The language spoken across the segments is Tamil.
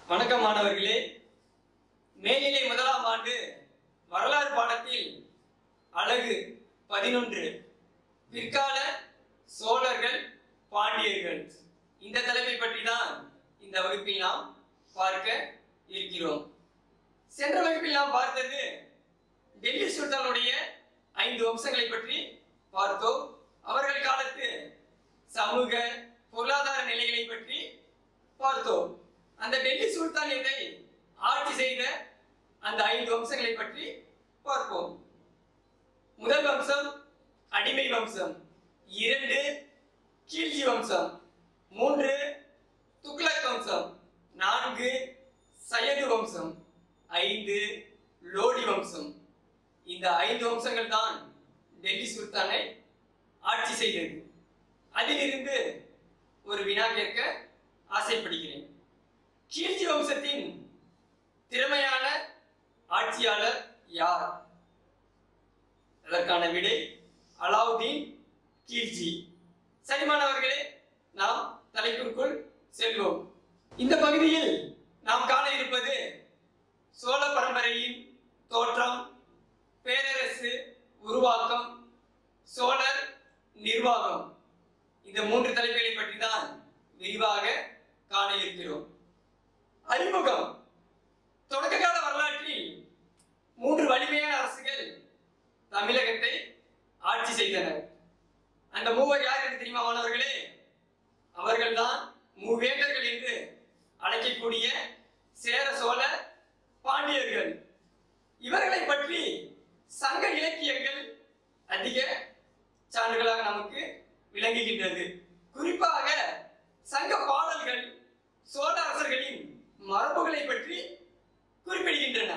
வணக்கம் மாணவர்களே மேல்நிலை முதலாம் ஆண்டு வரலாறு பாடத்தில் அழகு பதினொன்று பிற்கால சோழர்கள் பாண்டியர்கள் இந்த தலைப்பை பற்றி தான் இந்த வகுப்பில் நாம் பார்க்க இருக்கிறோம் சென்ற வகுப்பில் நாம் பார்த்தது டெல்லி சுல்தானுடைய ஐந்து வம்சங்களை பற்றி பார்த்தோம் அவர்கள் காலத்து சமூக பொருளாதார நிலைகளை பற்றி பார்த்தோம் அந்த டெல்லி சுல்தான் இதை ஆட்சி செய்த அந்த ஐந்து வம்சங்களை பற்றி பார்ப்போம் முதல் வம்சம் அடிமை வம்சம் இரண்டு கீழ்ஜி வம்சம் மூன்று துக்ளக் வம்சம் நான்கு சயது வம்சம் ஐந்து லோடி வம்சம் இந்த ஐந்து வம்சங்கள் தான் டெல்லி சுல்தானை ஆட்சி செய்தது அதிலிருந்து ஒரு வினா கேட்க ஆசைப்படுகிறேன் கீழ்ஜி வம்சத்தின் திறமையான ஆட்சியாளர் யார் அதற்கான விடை அலாவுதீன் கீழ்ஜி சரிமானவர்களே நாம் தலைப்பிற்குள் செல்வோம் இந்த பகுதியில் நாம் காண இருப்பது சோழ பரம்பரையின் தோற்றம் பேரரசு உருவாக்கம் சோழர் நிர்வாகம் இந்த மூன்று தலைப்புகளை பற்றி தான் விரிவாக காண இருக்கிறோம் அறிமுகம் தொடக்க கால வரலாற்றில் மூன்று வலிமையான அரசுகள் தமிழகத்தை ஆட்சி செய்தனர் அந்த மூவர் யார் என்று தெரியுமா மாணவர்களே அவர்கள்தான் மூவேந்தர்கள் என்று அழைக்கக்கூடிய சேர சோழ பாண்டியர்கள் இவர்களை பற்றி சங்க இலக்கியங்கள் அதிக சான்றுகளாக நமக்கு விளங்குகின்றது குறிப்பாக சங்க பாடல்கள் சோழ அரசர்களின் மரபுகளை பற்றி குறிப்பிடுகின்றன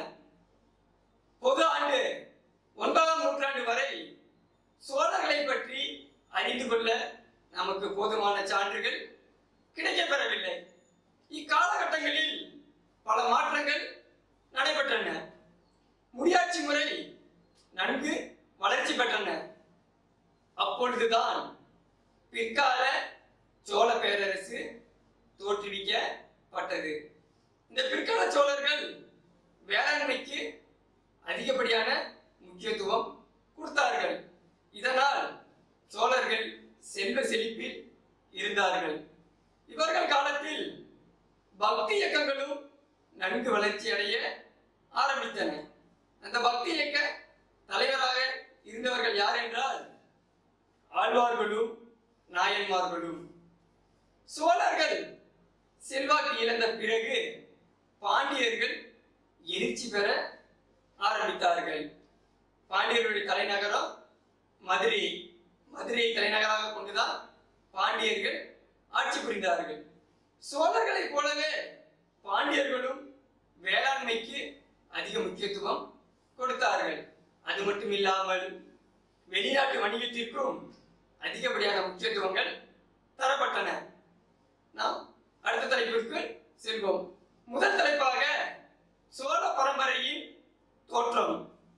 பொது ஆண்டு ஒன்பதாம் நூற்றாண்டு வரை சோழர்களை பற்றி அறிந்து கொள்ள நமக்கு போதுமான சான்றுகள் கிடைக்கப்பெறவில்லை இக்காலகட்டங்களில் பல மாற்றங்கள் நடைபெற்றன முடியாட்சி முறை நன்கு வளர்ச்சி பெற்றன அப்பொழுதுதான் பிற்கால சோழ பேரரசு தோற்றுவிக்கப்பட்டது இந்த பிற்கால சோழர்கள் வேளாண்மைக்கு அதிகப்படியான முக்கியத்துவம் கொடுத்தார்கள் இதனால் சோழர்கள் செல்வ செழிப்பில் இருந்தார்கள் இவர்கள் காலத்தில் பக்தி இயக்கங்களும் நன்கு வளர்ச்சி அடைய ஆரம்பித்தன அந்த பக்தி இயக்க தலைவராக இருந்தவர்கள் யார் என்றால் ஆழ்வார்களும் நாயன்மார்களும் சோழர்கள் செல்வாக்கு இழந்த பிறகு பாண்டியர்கள் எழுச்சி பெற ஆரம்பித்தார்கள் பாண்டியர்களுடைய தலைநகரம் மதுரை மதுரையை தலைநகராக கொண்டுதான் பாண்டியர்கள் ஆட்சி புரிந்தார்கள் சோழர்களைப் போலவே பாண்டியர்களும் வேளாண்மைக்கு அதிக முக்கியத்துவம் கொடுத்தார்கள் அது மட்டும் இல்லாமல் வெளிநாட்டு வணிகத்திற்கும் அதிகப்படியான முக்கியத்துவங்கள் தரப்பட்டன நாம் அடுத்த தலைப்பிற்கு செல்வோம் முதல் தலைப்பாக சோழ பரம்பரையின் தோற்றம்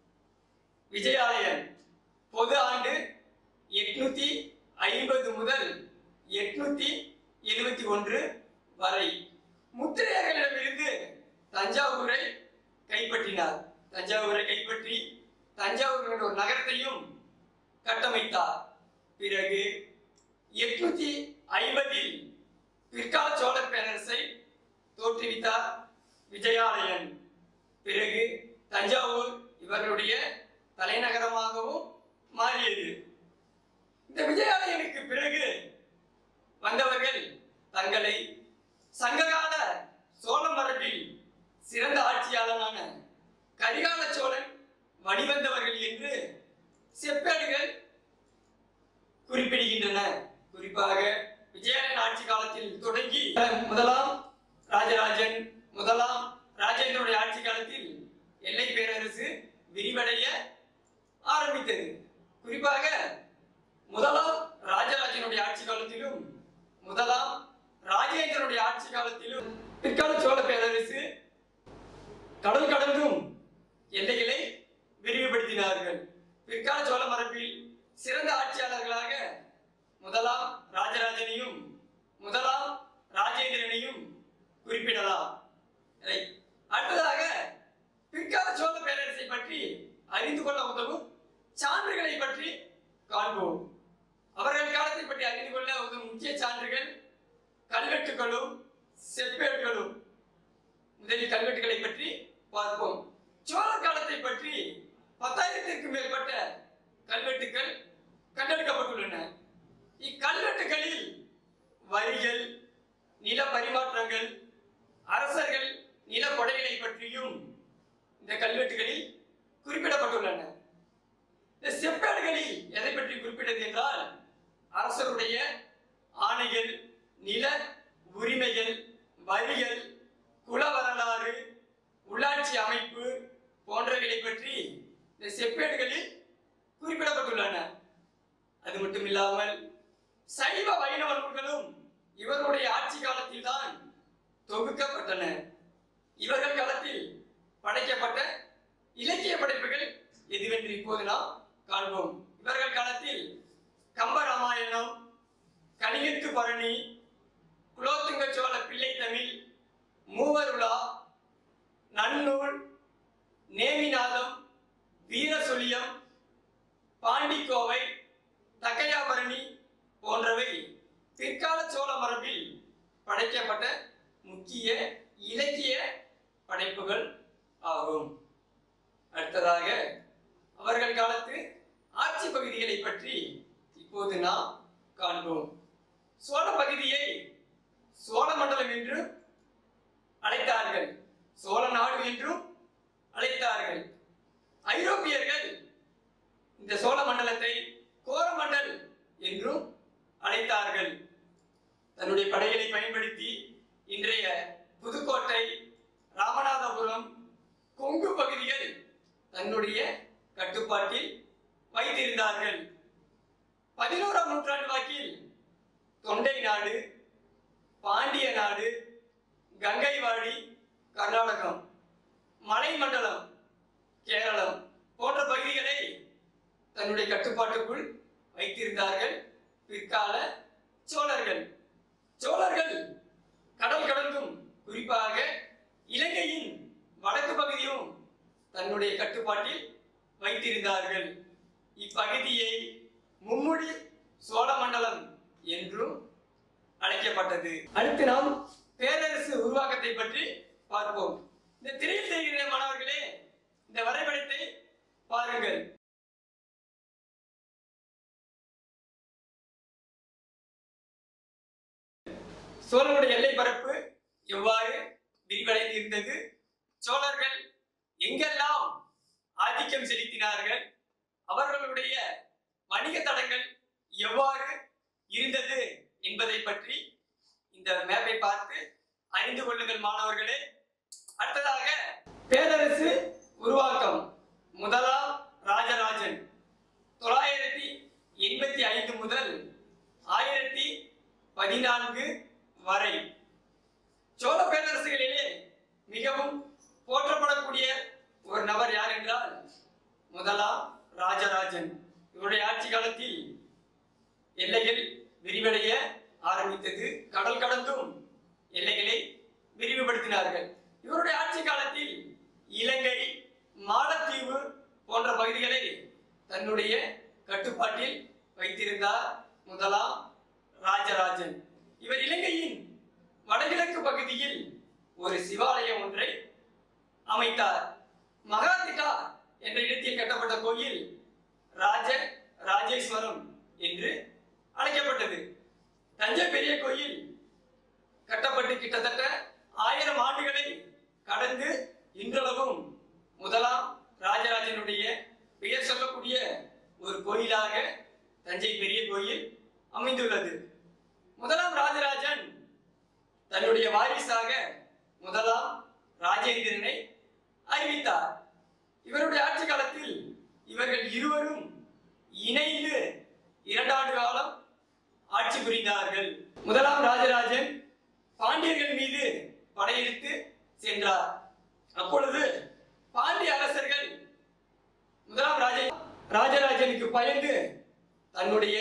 விஜயாலயன் பொது ஆண்டு எட்நூத்தி ஐம்பது முதல் எட்நூத்தி எழுபத்தி ஒன்று வரை முத்திரையர்களிடமிருந்து தஞ்சாவூரை கைப்பற்றினார் தஞ்சாவூரை கைப்பற்றி தஞ்சாவூர் என்ற ஒரு நகரத்தையும் கட்டமைத்தார் பிறகு எட்நூத்தி ஐம்பதில் பிற்கால சோழர் பேரரசை தோற்றுவித்தார் விஜயாலயன் பிறகு தஞ்சாவூர் இவர்களுடைய தலைநகரமாகவும் மாறியது இந்த விஜயாலயனுக்கு பிறகு வந்தவர்கள் தங்களை சங்ககால சோழ மரபில் சிறந்த ஆட்சியாளனான கரிகால சோழன் வழிவந்தவர்கள் என்று செப்பேடுகள் குறிப்பிடுகின்றன குறிப்பாக விஜயநகர ஆட்சி காலத்தில் தொடங்கி முதலாம் ராஜராஜன் முதலாம் ராஜேந்திரனுடைய ஆட்சி காலத்தில் எல்லை பேரரசு விரிவடைய ஆரம்பித்தது குறிப்பாக முதலாம் ராஜராஜனுடைய ஆட்சி காலத்திலும் முதலாம் ராஜேந்திரனுடைய ஆட்சி காலத்திலும் பிற்கால சோழ பேரரசு கடல் கடந்தும் எல்லைகளை விரிவுபடுத்தினார்கள் பிற்கால சோழ மரபில் சிறந்த ஆட்சியாளர்களாக முதலாம் ராஜராஜனையும் முதலாம் ராஜேந்திரனையும் குறிப்பிடலாம் Right. அடுத்ததாக பிற்கால சோழ பேரரசை பற்றி அறிந்து கொள்ள உதவும் சான்றுகளை பற்றி காண்போம் அவர்கள் காலத்தை பற்றி அறிந்து கொள்ள உதவும் முக்கிய சான்றுகள் கல்வெட்டுகளும் செப்பேடுகளும் முதலில் கல்வெட்டுகளை பற்றி பார்ப்போம் சோழர் காலத்தை பற்றி பத்தாயிரத்திற்கும் மேற்பட்ட கல்வெட்டுகள் கண்டெடுக்கப்பட்டுள்ளன இக்கல்வெட்டுகளில் வரிகள் நில பரிமாற்றங்கள் அரசர்கள் நில கொடைகளை பற்றியும் இந்த கல்வெட்டுகளில் குறிப்பிடப்பட்டுள்ளன இந்த செப்பேடுகளில் எதை பற்றி குறிப்பிட்டது என்றால் அரசருடைய ஆணைகள் நில உரிமைகள் வரிகள் குல வரலாறு உள்ளாட்சி அமைப்பு போன்றவைகளை பற்றி இந்த செப்பேடுகளில் குறிப்பிடப்பட்டுள்ளன அது மட்டும் இல்லாமல் சைவ வைணவ நூல்களும் இவருடைய ஆட்சி காலத்தில் தான் தொகுக்கப்பட்டன இவர்கள் காலத்தில் படைக்கப்பட்ட இலக்கிய படைப்புகள் எதுவென்று இப்போது நாம் காண்போம் இவர்கள் காலத்தில் கம்பராமாயணம் கலிங்கத்து பரணி குலோத்துங்க சோழ பிள்ளை தமிழ் மூவருலா நன்னூல் நேமிநாதம் வீரசொலியம் பாண்டிக்கோவை தக்கையாபரணி போன்றவை பிற்கால சோழ மரபில் படைக்கப்பட்ட முக்கிய இலக்கிய படைப்புகள் ஆகும் அடுத்ததாக அவர்கள் காலத்து ஆட்சி பகுதிகளை பற்றி இப்போது நாம் காண்போம் சோழ பகுதியை சோழ மண்டலம் என்று அழைத்தார்கள் சோழ நாடு என்றும் அழைத்தார்கள் ஐரோப்பியர்கள் இந்த சோழ மண்டலத்தை கோரமண்டல் என்றும் அழைத்தார்கள் தன்னுடைய படைகளை பயன்படுத்தி இன்றைய புதுக்கோட்டை ராமநாதபுரம் கொங்கு பகுதிகள் தன்னுடைய கட்டுப்பாட்டில் வைத்திருந்தார்கள் பதினோராம் நூற்றாண்டு வாக்கில் தொண்டை நாடு பாண்டிய நாடு கங்கைவாடி கர்நாடகம் மலைமண்டலம் கேரளம் போன்ற பகுதிகளை தன்னுடைய கட்டுப்பாட்டுக்குள் வைத்திருந்தார்கள் பிற்கால சோழர்கள் சோழர்கள் கடல் கடந்தும் குறிப்பாக இலங்கையின் வடக்கு பகுதியும் தன்னுடைய கட்டுப்பாட்டில் வைத்திருந்தார்கள் இப்பகுதியை மும்முடி சோழ மண்டலம் என்றும் அழைக்கப்பட்டது அடுத்து நாம் பேரரசு உருவாக்கத்தை பற்றி பார்ப்போம் இந்த திரையில் தெரிகிற மாணவர்களே இந்த வரைபடத்தை பாருங்கள் சோழனுடைய எல்லை பரப்பு எவ்வாறு விரிவடைந்து இருந்தது சோழர்கள் எங்கெல்லாம் ஆதிக்கம் செலுத்தினார்கள் அவர்களுடைய வணிக தடங்கள் எவ்வாறு இருந்தது என்பதை பற்றி இந்த மேப்பை பார்த்து அறிந்து கொள்ளுங்கள் மாணவர்களே அடுத்ததாக பேரரசு உருவாக்கம் முதலாம் ராஜராஜன் தொள்ளாயிரத்தி எண்பத்தி ஐந்து முதல் ஆயிரத்தி பதினான்கு வரை சோழ பேரரசுகளிலே மிகவும் போற்றப்படக்கூடிய ஒரு நபர் யார் என்றால் முதலாம் ராஜராஜன் இவருடைய ஆட்சி காலத்தில் எல்லைகள் விரிவடைய ஆரம்பித்தது கடல் கடந்தும் எல்லைகளை விரிவுபடுத்தினார்கள் இவருடைய ஆட்சி காலத்தில் இலங்கை மாலத்தீவு போன்ற பகுதிகளை தன்னுடைய கட்டுப்பாட்டில் வைத்திருந்தார் முதலாம் ராஜராஜன் இவர் இலங்கையின் வடகிழக்கு பகுதியில் ஒரு சிவாலயம் ஒன்றை அமைத்தார் மகாதிகா என்ற இடத்தில் கட்டப்பட்ட கோயில் ராஜ ராஜேஸ்வரம் என்று அழைக்கப்பட்டது தஞ்சை பெரிய கோயில் கட்டப்பட்டு கிட்டத்தட்ட ஆயிரம் ஆண்டுகளை கடந்து இன்றளவும் முதலாம் ராஜராஜனுடைய பெயர் சொல்லக்கூடிய ஒரு கோயிலாக தஞ்சை பெரிய கோயில் அமைந்துள்ளது முதலாம் ராஜராஜன் தன்னுடைய வாரிசாக முதலாம் ராஜேந்திரனை அறிவித்தார் இவருடைய ஆட்சி காலத்தில் இவர்கள் இருவரும் இணைந்து இரண்டாண்டு காலம் ஆட்சி புரிந்தார்கள் முதலாம் ராஜராஜன் பாண்டியர்கள் மீது படையெடுத்து சென்றார் அப்பொழுது பாண்டிய அரசர்கள் முதலாம் ராஜ ராஜராஜனுக்கு பயந்து தன்னுடைய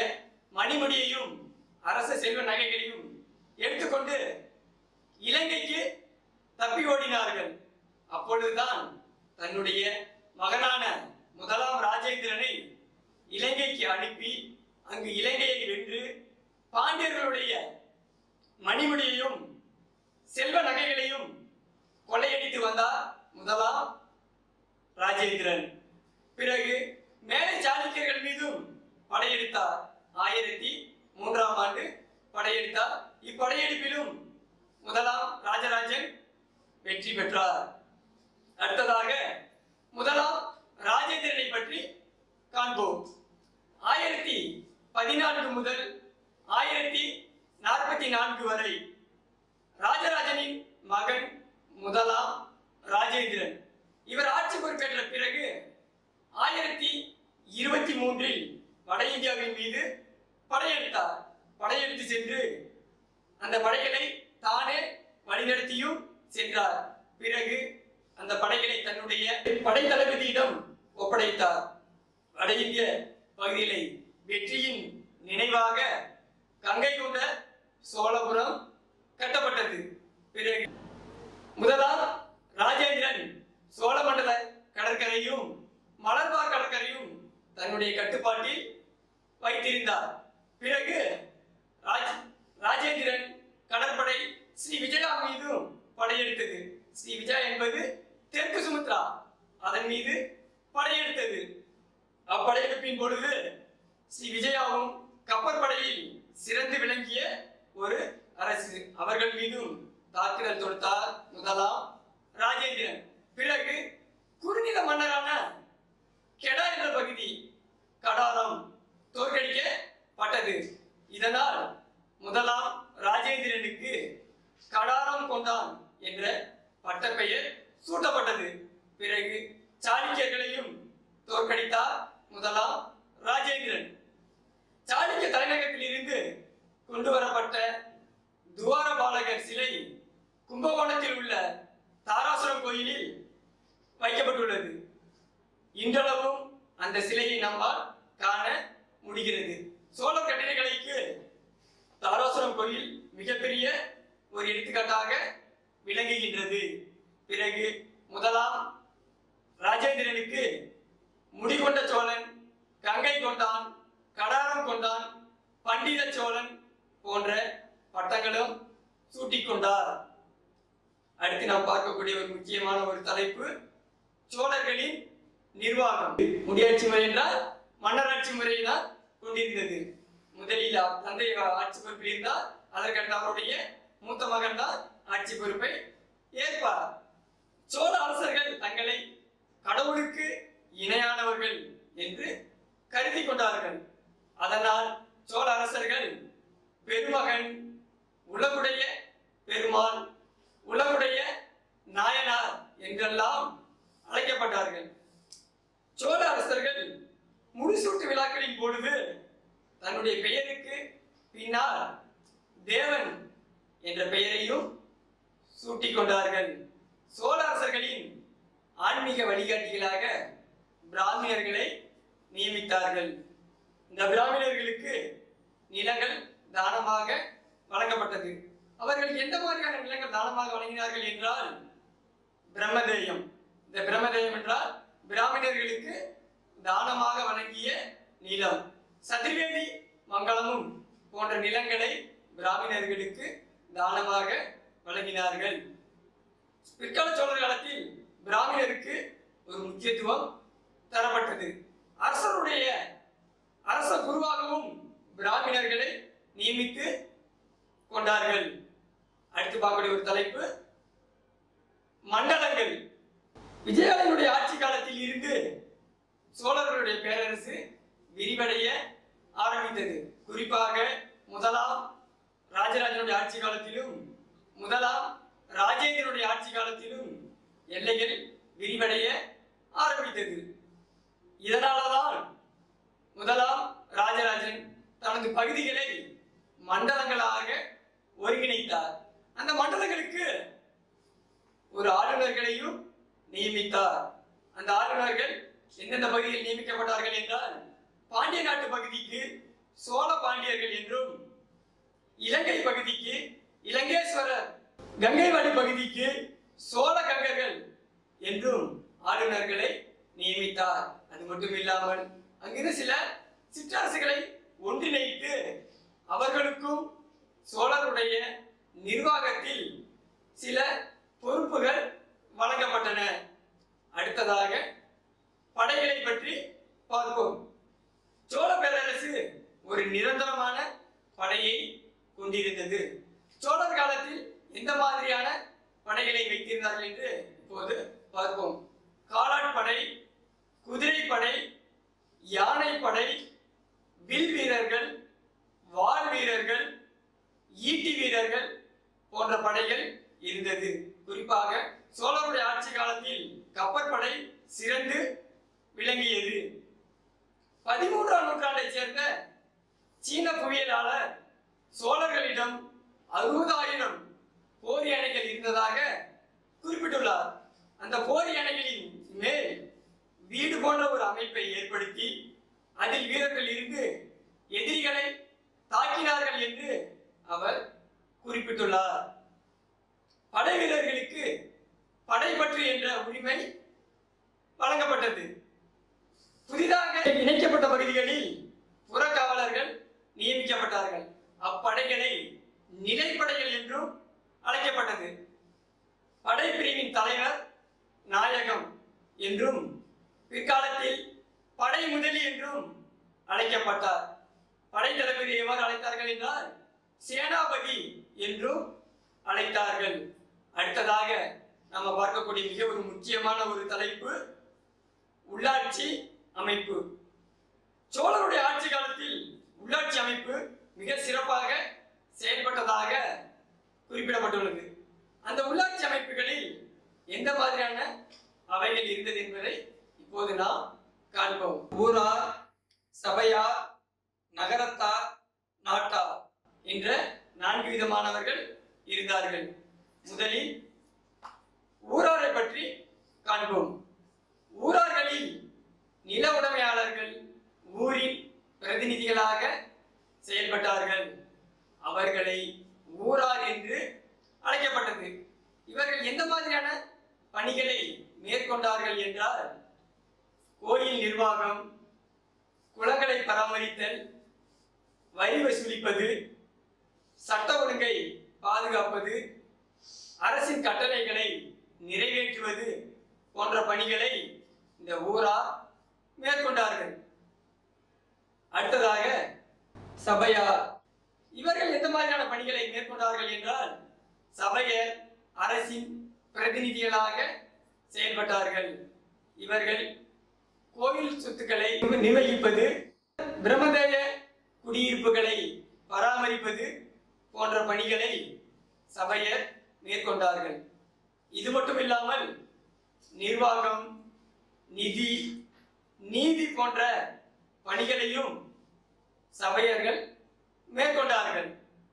மணிமுடியையும் அரச செல்வ நகைகளையும் எடுத்துக்கொண்டு இலங்கைக்கு தப்பி ஓடினார்கள் அப்பொழுதுதான் தன்னுடைய மகனான முதலாம் ராஜேந்திரனை இலங்கைக்கு அனுப்பி அங்கு இலங்கையை வென்று பாண்டியர்களுடைய மணிமுடியையும் செல்வ நகைகளையும் கொள்ளையடித்து வந்தார் முதலாம் ராஜேந்திரன் பிறகு மேலை சாளுக்கியர்கள் மீதும் படையெடுத்தார் ஆயிரத்தி மூன்றாம் ஆண்டு படையெடுத்தார் இப்படையெடுப்பிலும் முதலாம் ராஜராஜன் வெற்றி பெற்றார் அடுத்ததாக முதலாம் ராஜேந்திரனை பற்றி காண்போம் ஆயிரத்தி பதினான்கு முதல் ஆயிரத்தி நாற்பத்தி நான்கு வரை ராஜராஜனின் மகன் முதலாம் ராஜேந்திரன் இவர் ஆட்சி பொறுப்பேற்ற பிறகு ஆயிரத்தி இருபத்தி மூன்றில் வட இந்தியாவின் மீது படையெடுத்தார் படையெடுத்து சென்று அந்த படைகளை தானே வழிநடத்தியும் சென்றார் பிறகு அந்த படைகளை தன்னுடைய படை தளபதியிடம் ஒப்படைத்தார் வட இந்திய பகுதிகளை வெற்றியின் நினைவாக கங்கை கொண்ட சோழபுரம் கட்டப்பட்டது பிறகு முதலாம் ராஜேந்திரன் சோழமண்டல கடற்கரையும் மலர்பார் கடற்கரையும் தன்னுடைய கட்டுப்பாட்டில் வைத்திருந்தார் பிறகு ராஜ் ராஜேந்திரன் கடற்படை ஸ்ரீ விஜயா மீதும் படையெடுத்தது ஸ்ரீ விஜயா என்பது தெற்கு சுமத்ரா அதன் மீது படையெடுத்தது அப்படையெடுப்பின் பொழுது ஸ்ரீ விஜயாவும் கப்பற்படையில் சிறந்து விளங்கிய ஒரு அரசு அவர்கள் மீதும் தாக்குதல் தொடுத்தார் முதலாம் ராஜேந்திரன் பிறகு குறுநில மன்னரான கெடா என்ற பகுதி கடாரம் தோற்கடிக்கப்பட்டது இதனால் முதலாம் ராஜேந்திரனுக்கு கடாரம் கொண்டான் என்ற பட்டப்பெயர் சூட்டப்பட்டது பிறகு சாளுக்கியர்களையும் தோற்கடித்தார் முதலாம் ராஜேந்திரன் சாளுக்கிய தலைநகரத்தில் இருந்து கொண்டு வரப்பட்ட துவாரபாலகர் சிலை கும்பகோணத்தில் உள்ள தாராசுரம் கோயிலில் வைக்கப்பட்டுள்ளது இன்றளவும் அந்த சிலையை நம்மால் காண முடிகிறது சோழர் கட்டிடக்கலைக்கு தாராசுரம் கோயில் மிகப்பெரிய ஒரு எடுத்துக்காட்டாக விளங்குகின்றது பிறகு முதலாம் ராஜேந்திரனுக்கு முடிகொண்ட சோழன் கங்கை கொண்டான் கடாரம் கொண்டான் பண்டித சோழன் போன்ற பட்டங்களும் சூட்டிக்கொண்டார் அடுத்து நாம் பார்க்கக்கூடிய ஒரு முக்கியமான ஒரு தலைப்பு சோழர்களின் நிர்வாகம் முடியாட்சி முறை என்றால் மன்னராட்சி முறையை தான் கொண்டிருந்தது முதலில் அவர் தந்தை ஆட்சி பொறுப்பில் இருந்தால் அதற்கடுத்து அவருடைய மூத்த மகன் தான் ஆட்சி பொறுப்பை ஏற்பார் சோழ அரசர்கள் தங்களை கடவுளுக்கு இணையானவர்கள் என்று கருதி கொண்டார்கள் அதனால் சோழ அரசர்கள் பெருமகன் உலகுடைய பெருமாள் உலகுடைய நாயனார் என்றெல்லாம் அழைக்கப்பட்டார்கள் சோழ அரசர்கள் முடிசூட்டு விழாக்களின் பொழுது தன்னுடைய பெயருக்கு பின்னால் தேவன் என்ற பெயரையும் சூட்டிக் கொண்டார்கள் சோழ அரசர்களின் ஆன்மீக வழிகாட்டிகளாக பிராமணர்களை நியமித்தார்கள் இந்த பிராமணர்களுக்கு நிலங்கள் தானமாக வழங்கப்பட்டது அவர்கள் எந்த மாதிரியான நிலங்கள் தானமாக வழங்கினார்கள் என்றால் பிரம்மதேயம் இந்த பிரம்மதேயம் என்றால் பிராமணர்களுக்கு தானமாக வழங்கிய நிலம் சதுர்வேதி மங்களமும் போன்ற நிலங்களை பிராமணர்களுக்கு தானமாக வழங்கினார்கள் பிற்கால சோழர் காலத்தில் பிராமணருக்கு ஒரு முக்கியத்துவம் தரப்பட்டது அரசருடைய அரச குருவாகவும் பிராமணர்களை நியமித்து கொண்டார்கள் அடுத்து பார்க்கக்கூடிய ஒரு தலைப்பு மண்டலங்கள் விஜயாலயனுடைய ஆட்சி காலத்தில் இருந்து சோழர்களுடைய பேரரசு விரிவடைய ஆரம்பித்தது குறிப்பாக முதலாம் ராஜராஜனுடைய ஆட்சி காலத்திலும் முதலாம் ராஜேந்திரனுடைய ஆட்சி காலத்திலும் எல்லைகள் விரிவடைய ஆரம்பித்தது இதனாலதான் முதலாம் ராஜராஜன் தனது பகுதிகளை மண்டலங்களாக ஒருங்கிணைத்தார் அந்த மண்டலங்களுக்கு ஒரு ஆளுநர்களையும் நியமித்தார் அந்த ஆளுநர்கள் எந்தெந்த பகுதியில் நியமிக்கப்பட்டார்கள் என்றால் பாண்டிய நாட்டு பகுதிக்கு சோழ பாண்டியர்கள் என்றும் இலங்கை பகுதிக்கு இலங்கேஸ்வரர் கங்கைவாடி பகுதிக்கு சோழ கங்கர்கள் என்றும் ஆளுநர்களை நியமித்தார் அது மட்டும் இல்லாமல் அங்கிருந்து சில சிற்றரசுகளை ஒன்றிணைத்து அவர்களுக்கும் சோழருடைய நிர்வாகத்தில் சில பொறுப்புகள் வழங்கப்பட்டன அடுத்ததாக படைகளை பற்றி பார்ப்போம் சோழ பேரரசு ஒரு நிரந்தரமான படையை கொண்டிருந்தது சோழர் காலத்தில் எந்த மாதிரியான படைகளை வைத்திருந்தார்கள் என்று இப்போது பார்ப்போம் காலாட்படை குதிரைப்படை யானைப்படை வில் வீரர்கள் வாள் வீரர்கள் ஈட்டி வீரர்கள் போன்ற படைகள் இருந்தது குறிப்பாக சோழருடைய ஆட்சி காலத்தில் கப்பற்படை சிறந்து விளங்கியது பதிமூன்றாம் நூற்றாண்டைச் சேர்ந்த சீன புவியியலாளர் சோழர்களிடம் அறுபதாயிரம் போர் யானைகள் இருந்ததாக குறிப்பிட்டுள்ளார் அந்த போர் யானைகளின் மேல் வீடு போன்ற ஒரு அமைப்பை ஏற்படுத்தி அதில் வீரர்கள் இருந்து எதிரிகளை தாக்கினார்கள் என்று அவர் குறிப்பிட்டுள்ளார் படை வீரர்களுக்கு படைப்பற்று என்ற உரிமை வழங்கப்பட்டது புதிதாக இணைக்கப்பட்ட பகுதிகளில் புறக்காவலர்கள் நியமிக்கப்பட்டார்கள் அப்படைகளை நிலைப்படைகள் என்றும் அழைக்கப்பட்டது படைப்பிரிவின் தலைவர் நாயகம் என்றும் பிற்காலத்தில் படை முதலி என்றும் அழைக்கப்பட்டார் படை தளபதி எவ்வாறு அழைத்தார்கள் என்றால் சேனாபதி என்றும் அழைத்தார்கள் அடுத்ததாக நம்ம பார்க்கக்கூடிய மிக ஒரு முக்கியமான ஒரு தலைப்பு உள்ளாட்சி அமைப்பு சோழருடைய ஆட்சி காலத்தில் உள்ளாட்சி அமைப்பு மிக சிறப்பாக செயல்பட்டதாக குறிப்பிடப்பட்டுள்ளது அந்த உள்ளாட்சி அமைப்புகளில் எந்த மாதிரியான அவைகள் இருந்தது என்பதை இப்போது நாம் காண்போம் ஊரார் சபையார் நகரத்தார் நாட்டார் என்ற நான்கு விதமானவர்கள் இருந்தார்கள் முதலில் ஊராரை பற்றி காண்போம் ஊரார்களில் நில உடைமையாளர்கள் ஊரின் பிரதிநிதிகளாக செயல்பட்டார்கள் அவர்களை ஊரார் என்று அழைக்கப்பட்டது இவர்கள் எந்த மாதிரியான பணிகளை மேற்கொண்டார்கள் என்றால் கோயில் நிர்வாகம் குளங்களை பராமரித்தல் வரி வசூலிப்பது சட்ட ஒழுங்கை பாதுகாப்பது அரசின் கட்டளைகளை நிறைவேற்றுவது போன்ற பணிகளை இந்த ஊரார் மேற்கொண்டார்கள் அடுத்ததாக சபையார் இவர்கள் எந்த மாதிரியான பணிகளை மேற்கொண்டார்கள் என்றால் சபையர் அரசின் பிரதிநிதிகளாக செயல்பட்டார்கள் இவர்கள் கோவில் சொத்துக்களை நிர்வகிப்பது பிரம்மதேய குடியிருப்புகளை பராமரிப்பது போன்ற பணிகளை சபையர் மேற்கொண்டார்கள் இது மட்டும் இல்லாமல் நிர்வாகம் நிதி நீதி போன்ற பணிகளையும் சபையர்கள் மேற்கொண்டார்கள்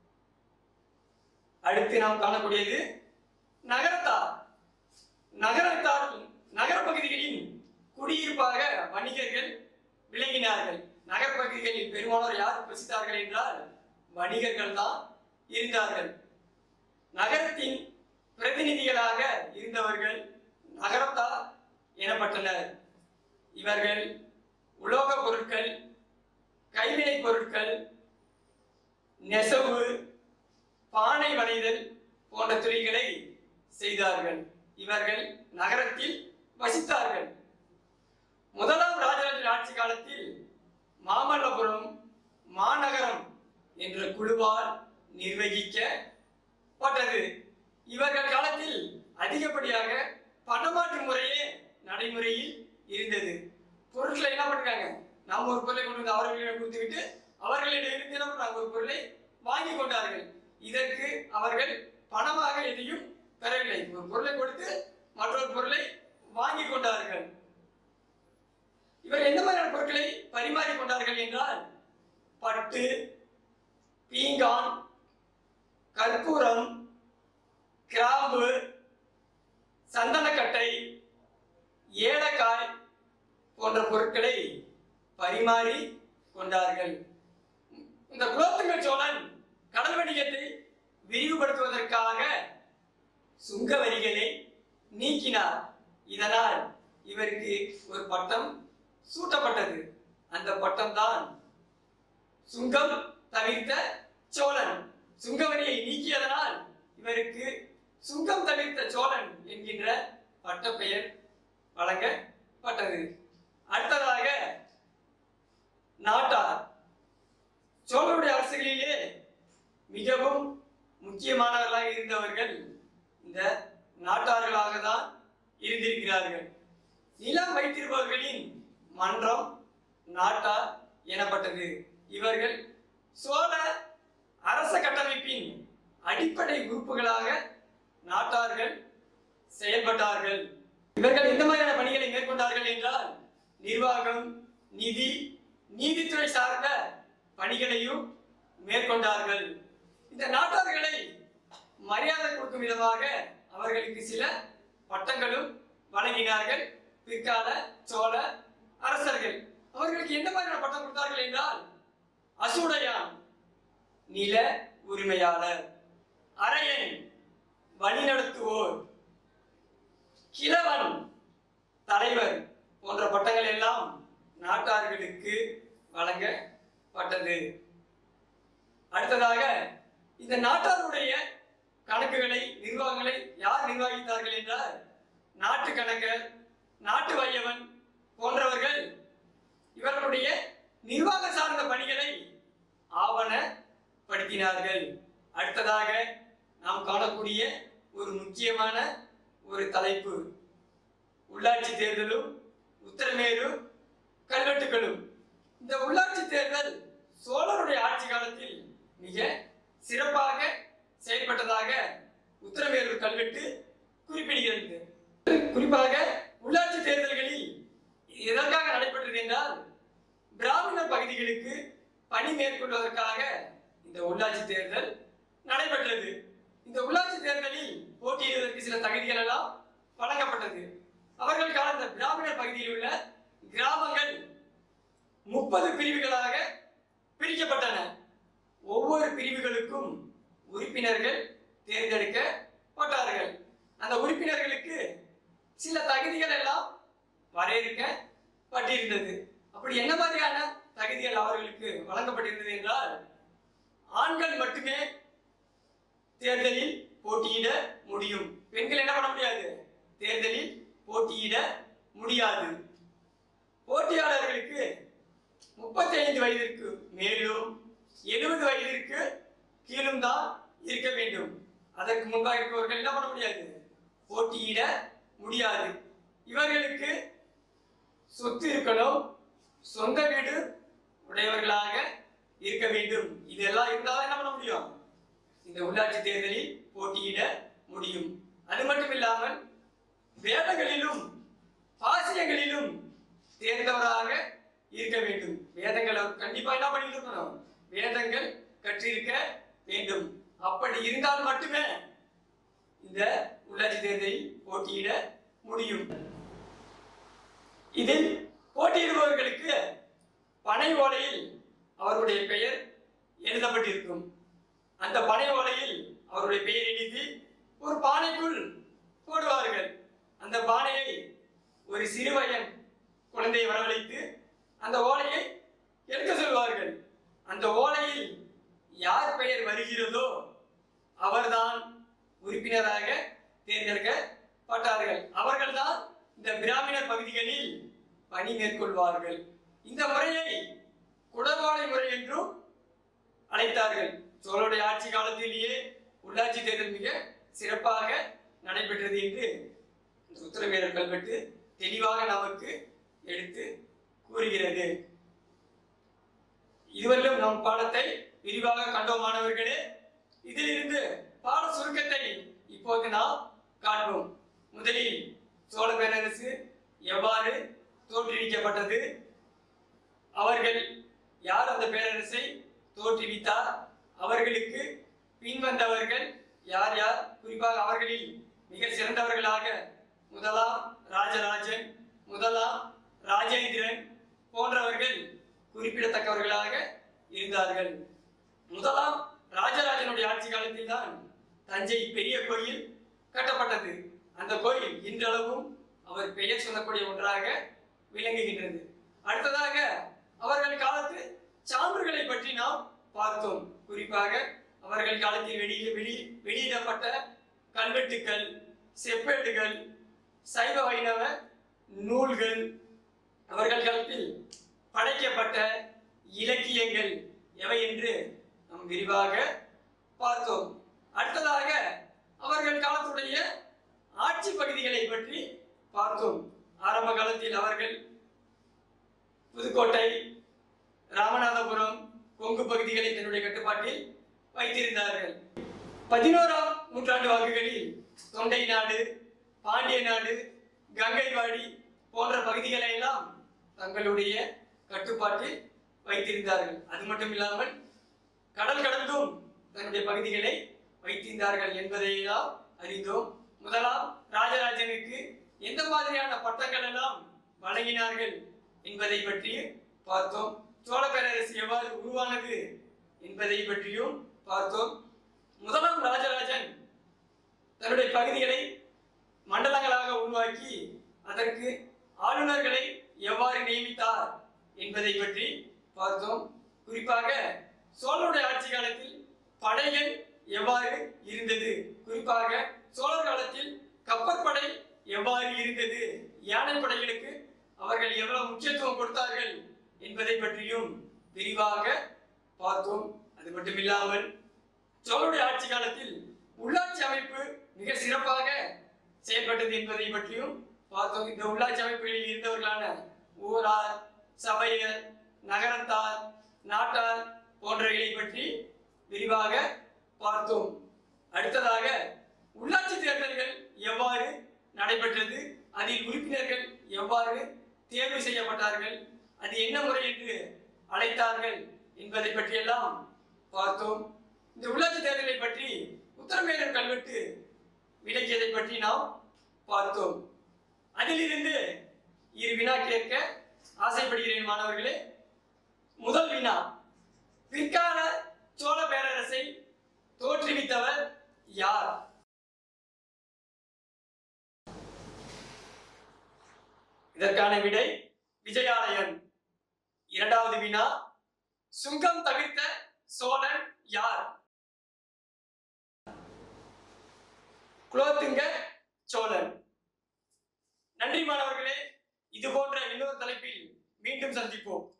அடுத்து நாம் காணக்கூடியது நகரத்தார் நகரத்தார் நகர பகுதிகளின் குடியிருப்பாக வணிகர்கள் விளங்கினார்கள் நகர்ப்பகுதிகளில் பெரும்பாலோர் யார் வசித்தார்கள் என்றால் வணிகர்கள் தான் இருந்தார்கள் நகரத்தின் பிரதிநிதிகளாக இருந்தவர்கள் நகரத்தார் எனப்பட்டனர் இவர்கள் உலோகப் பொருட்கள் கைவினைப் பொருட்கள் நெசவு பானை வனைதல் போன்ற தொழில்களை செய்தார்கள் இவர்கள் நகரத்தில் வசித்தார்கள் முதலாம் ராஜராஜன் ஆட்சி காலத்தில் மாமல்லபுரம் மாநகரம் என்ற குழுவால் நிர்வகிக்கப்பட்டது இவர்கள் காலத்தில் அதிகப்படியாக பணமாற்று முறையே நடைமுறையில் இருந்தது பொருட்களை என்ன பண்றாங்க நாம் ஒரு பொருளை கொண்டு வந்து அவர்களிடம் கொடுத்துவிட்டு அவர்களிடம் இருந்து என்ன பண்றாங்க ஒரு பொருளை வாங்கி கொண்டார்கள் இதற்கு அவர்கள் பணமாக எதையும் பெறவில்லை ஒரு பொருளை கொடுத்து மற்றொரு பொருளை வாங்கி கொண்டார்கள் இவர் எந்த மாதிரியான பொருட்களை பரிமாறிக் கொண்டார்கள் என்றால் பட்டு பீங்கான் கற்பூரம் கிராம்பு சந்தனக்கட்டை ஏலக்காய் போன்ற பொருட்களை பரிமாறி கொண்டார்கள் இந்த குலோத்துங்க சோழன் கடல் வணிகத்தை விரிவுபடுத்துவதற்காக சுங்க வரிகளை நீக்கினார் இதனால் இவருக்கு ஒரு பட்டம் சூட்டப்பட்டது அந்த பட்டம் தான் சுங்கம் தவிர்த்த சோழன் சுங்கவரியை நீக்கியதனால் இவருக்கு சுங்கம் தவிர்த்த சோழன் என்கின்ற பட்டப்பெயர் வழங்கப்பட்டது அடுத்ததாக நாட்டார் சோழருடைய அரசுகளிலே மிகவும் முக்கியமானவர்களாக இருந்தவர்கள் இந்த நாட்டார்களாக தான் இருந்திருக்கிறார்கள் நிலம் வைத்திருப்பவர்களின் மன்றம் நாட்டார் எனப்பட்டது இவர்கள் சோழ அரச கட்டமைப்பின் அடிப்படை உறுப்புகளாக நாட்டார்கள் செயல்பட்டார்கள் இவர்கள் எந்த மாதிரியான பணிகளை மேற்கொண்டார்கள் என்றால் நிர்வாகம் நிதி நீதித்துறை சார்ந்த பணிகளையும் மேற்கொண்டார்கள் இந்த நாட்டார்களை மரியாதை கொடுக்கும் விதமாக அவர்களுக்கு சில பட்டங்களும் வழங்கினார்கள் பிற்கால சோழ அரசர்கள் அவர்களுக்கு என்ன மாதிரியான பட்டம் கொடுத்தார்கள் என்றால் அசுடையான் நில உரிமையாளர் அரையன் வழிநடத்துவோர் கிழவன் தலைவர் போன்ற பட்டங்கள் எல்லாம் நாட்டார்களுக்கு வழங்கப்பட்டது அடுத்ததாக இந்த நாட்டாருடைய கணக்குகளை நிர்வாகங்களை யார் நிர்வகித்தார்கள் என்றால் நாட்டு கணக்கர் நாட்டு வையவன் போன்றவர்கள் இவர்களுடைய நிர்வாக சார்ந்த பணிகளை ஆவணப்படுத்தினார்கள் அடுத்ததாக நாம் காணக்கூடிய ஒரு முக்கியமான ஒரு தலைப்பு உள்ளாட்சி தேர்தலும் உத்தரமேரு கல்வெட்டுகளும் இந்த உள்ளாட்சி தேர்தல் சோழருடைய ஆட்சி காலத்தில் மிக சிறப்பாக செயல்பட்டதாக உத்தரமேரூர் கல்வெட்டு குறிப்பிடுகிறது குறிப்பாக உள்ளாட்சி தேர்தல்களில் எதற்காக நடைபெற்றது என்றால் பிராமண பகுதிகளுக்கு பணி மேற்கொள்வதற்காக இந்த உள்ளாட்சி தேர்தல் நடைபெற்றது இந்த உள்ளாட்சி தேர்தலில் போட்டியிடுவதற்கு சில தகுதிகள் எல்லாம் வழங்கப்பட்டது அவர்கள் காலந்த பிராமணர் பகுதியில் உள்ள கிராமங்கள் முப்பது பிரிவுகளாக பிரிக்கப்பட்டன ஒவ்வொரு பிரிவுகளுக்கும் உறுப்பினர்கள் தேர்ந்தெடுக்கப்பட்டார்கள் அந்த உறுப்பினர்களுக்கு சில தகுதிகள் எல்லாம் வரையறுக்கப்பட்டிருந்தது அப்படி என்ன மாதிரியான தகுதிகள் அவர்களுக்கு வழங்கப்பட்டிருந்தது என்றால் ஆண்கள் மட்டுமே தேர்தலில் போட்டியிட முடியும் பெண்கள் என்ன பண்ண முடியாது தேர்தலில் போட்டியிட முடியாது போட்டியாளர்களுக்கு முப்பத்தி ஐந்து வயதிற்கு மேலும் எழுபது வயதிற்கு கீழும் தான் இருக்க வேண்டும் அதற்கு முன்பாக இருப்பவர்கள் என்ன பண்ண முடியாது போட்டியிட முடியாது இவர்களுக்கு சொத்து இருக்கணும் சொந்த வீடு உடையவர்களாக இருக்க வேண்டும் இதெல்லாம் இருந்தால் என்ன பண்ண முடியும் இந்த உள்ளாட்சி தேர்தலில் போட்டியிட முடியும் அது மட்டும் இல்லாமல் வேதங்களிலும் பாசியங்களிலும் தேர்ந்தவராக இருக்க வேண்டும் வேதங்கள் அவர் கண்டிப்பா என்ன பண்ணிட்டு இருக்கணும் வேதங்கள் கற்றிருக்க வேண்டும் அப்படி இருந்தால் மட்டுமே இந்த உள்ளாட்சி தேர்தலில் போட்டியிட முடியும் இதில் போட்டியிடுபவர்களுக்கு பனை ஓலையில் அவருடைய பெயர் எழுதப்பட்டிருக்கும் அந்த பனை ஓலையில் அவருடைய பெயர் எழுதி ஒரு பானைக்குள் போடுவார்கள் அந்த பானையை ஒரு சிறுவயன் குழந்தையை வரவழைத்து அந்த ஓலையை எடுக்க சொல்வார்கள் அந்த ஓலையில் யார் பெயர் வருகிறதோ அவர்தான் உறுப்பினராக தேர்ந்தெடுக்கப்பட்டார்கள் அவர்கள்தான் இந்த பிராமணர் பகுதிகளில் பணி மேற்கொள்வார்கள் இந்த முறையை குடவாளை முறை என்றும் அழைத்தார்கள் சோழருடைய ஆட்சி காலத்திலேயே உள்ளாட்சி தேர்தல் மிக சிறப்பாக நடைபெற்றது என்று இந்த உத்தரமேரர் கல்வெட்டு தெளிவாக நமக்கு எடுத்து கூறுகிறது இதுவரையிலும் நம் பாடத்தை விரிவாக கண்டோம் மாணவர்களே இதிலிருந்து பாட சுருக்கத்தை இப்போது நாம் காண்போம் முதலில் சோழ பேரரசு எவ்வாறு தோற்றுவிக்கப்பட்டது அவர்கள் யார் அந்த பேரரசை தோற்றுவித்தார் அவர்களுக்கு பின்வந்தவர்கள் யார் யார் குறிப்பாக அவர்களில் மிக சிறந்தவர்களாக முதலாம் ராஜராஜன் முதலாம் ராஜேந்திரன் போன்றவர்கள் குறிப்பிடத்தக்கவர்களாக இருந்தார்கள் முதலாம் ராஜராஜனுடைய ஆட்சி காலத்தில் தான் தஞ்சை பெரிய கோயில் கட்டப்பட்டது அந்த கோயில் இன்றளவும் அவர் பெயர் சொல்லக்கூடிய ஒன்றாக விளங்குகின்றது அடுத்ததாக அவர்கள் காலத்து சான்றுகளை பற்றி நாம் பார்த்தோம் குறிப்பாக அவர்கள் காலத்தில் வெளியே வெளி வெளியிடப்பட்ட கல்வெட்டுக்கள் செப்பேடுகள் சைவ வைணவ நூல்கள் அவர்கள் காலத்தில் படைக்கப்பட்ட இலக்கியங்கள் எவை என்று நாம் விரிவாக பார்த்தோம் அடுத்ததாக அவர்கள் காலத்துடைய ஆட்சி பகுதிகளை பற்றி பார்த்தோம் ஆரம்ப காலத்தில் அவர்கள் புதுக்கோட்டை ராமநாதபுரம் கொங்கு பகுதிகளை தன்னுடைய கட்டுப்பாட்டில் வைத்திருந்தார்கள் பதினோராம் நூற்றாண்டு வாக்குகளில் தொண்டை நாடு பாண்டிய நாடு கங்கைவாடி போன்ற பகுதிகளை எல்லாம் தங்களுடைய கட்டுப்பாட்டில் வைத்திருந்தார்கள் அது மட்டும் இல்லாமல் கடல் கடந்தும் தன்னுடைய பகுதிகளை வைத்திருந்தார்கள் என்பதை நாம் அறிந்தோம் முதலாம் ராஜராஜனுக்கு எந்த மாதிரியான பட்டங்கள் எல்லாம் வழங்கினார்கள் என்பதை பற்றி பார்த்தோம் சோழ பேரரசு எவ்வாறு உருவானது என்பதை பற்றியும் பார்த்தோம் முதலாம் ராஜராஜன் தன்னுடைய பகுதிகளை மண்டலங்களாக உருவாக்கி அதற்கு ஆளுநர்களை எவ்வாறு நியமித்தார் என்பதை பற்றி பார்த்தோம் குறிப்பாக சோழருடைய ஆட்சி காலத்தில் படைகள் எவ்வாறு இருந்தது குறிப்பாக சோழர் காலத்தில் கப்பற்படை எவ்வாறு இருந்தது யானை படைகளுக்கு அவர்கள் எவ்வளவு முக்கியத்துவம் கொடுத்தார்கள் என்பதை பற்றியும் விரிவாக பார்த்தோம் அது மட்டும் இல்லாமல் சோழருடைய ஆட்சி காலத்தில் உள்ளாட்சி அமைப்பு மிக சிறப்பாக செயல்பட்டது என்பதை பற்றியும் பார்த்தோம் இந்த உள்ளாட்சி அமைப்புகளில் இருந்தவர்களான ஊரார் சபையர் நகரத்தார் நாட்டார் போன்றவைகளை பற்றி விரிவாக பார்த்தோம் அடுத்ததாக உள்ளாட்சி தேர்தல்கள் எவ்வாறு நடைபெற்றது அதில் உறுப்பினர்கள் எவ்வாறு தேர்வு செய்யப்பட்டார்கள் அது என்ன முறை என்று அழைத்தார்கள் என்பதை பற்றியெல்லாம் பார்த்தோம் இந்த உள்ளாட்சி தேர்தலை பற்றி உத்தரமேரூர் கல்வெட்டு விளக்கியதை பற்றி நாம் பார்த்தோம் அதிலிருந்து இரு வினா கேட்க ஆசைப்படுகிறேன் மாணவர்களே முதல் வினா பிற்கால சோழ பேரரசை தோற்றுவித்தவர் யார் இதற்கான விடை விஜயாலயன் இரண்டாவது வினா சுங்கம் தவிர்த்த சோழன் யார் குலோத்துங்க சோழன் நன்றி மாணவர்களே இது போன்ற இன்னொரு தலைப்பில் மீண்டும் சந்திப்போம்